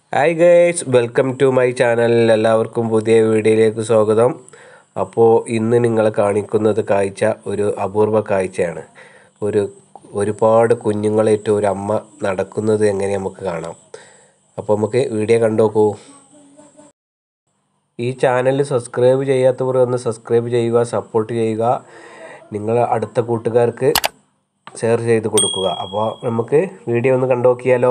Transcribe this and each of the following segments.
hi guys welcome to my channel എല്ലാവർക്കും പുതിയ വീഡിയോയിലേക്ക് സ്വാഗതം അപ്പോൾ ഇന്ന് നിങ്ങളെ കാണിക്കുന്നത് കാഴ്ച ഒരു അപൂർവ കാഴ്ചയാണ് ഒരു ഒരുപാട് കുഞ്ഞുങ്ങളേറ്റ് ഒരു അമ്മ നടക്കുന്നത് എങ്ങനെ നമുക്ക് കാണാം അപ്പോൾ നമുക്ക് വീഡിയോ കണ്ടോക്കൂ ഈ ചാനൽ സബ്സ്ക്രൈബ് ചെയ്യാത്തവർ ഒന്ന് സബ്സ്ക്രൈബ് ചെയ്യുക സപ്പോർട്ട് ചെയ്യുക നിങ്ങൾ അടുത്ത കൂട്ടുകാർക്ക് ഷെയർ ചെയ്ത് കൊടുക്കുക അപ്പോൾ നമുക്ക് വീഡിയോ ഒന്ന് കണ്ടോക്കിയാലോ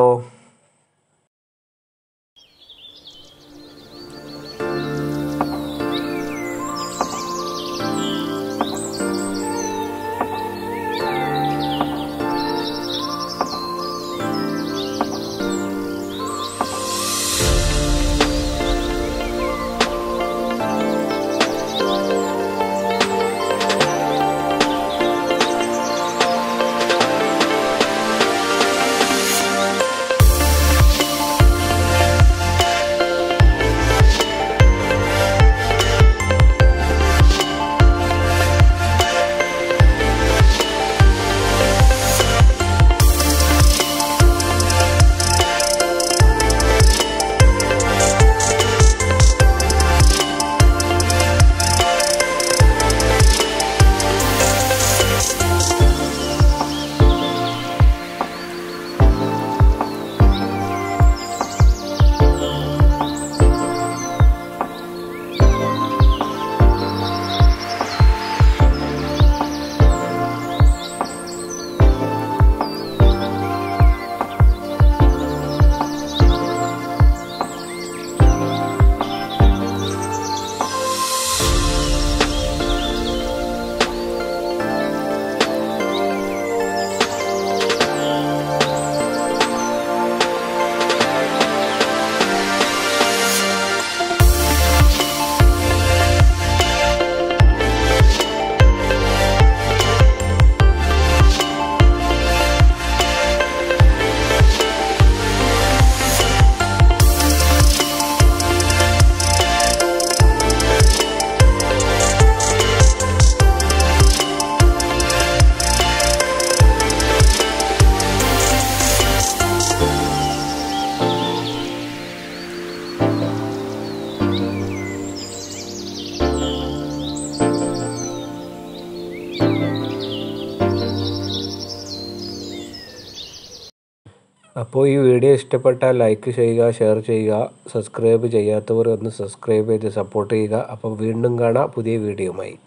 അപ്പോൾ ഈ വീഡിയോ ഇഷ്ടപ്പെട്ടാൽ ലൈക്ക് ചെയ്യുക ഷെയർ ചെയ്യുക സബ്സ്ക്രൈബ് ചെയ്യാത്തവർ ഒന്ന് സബ്സ്ക്രൈബ് ചെയ്ത് സപ്പോർട്ട് ചെയ്യുക അപ്പോൾ വീണ്ടും കാണാം പുതിയ വീഡിയോയുമായി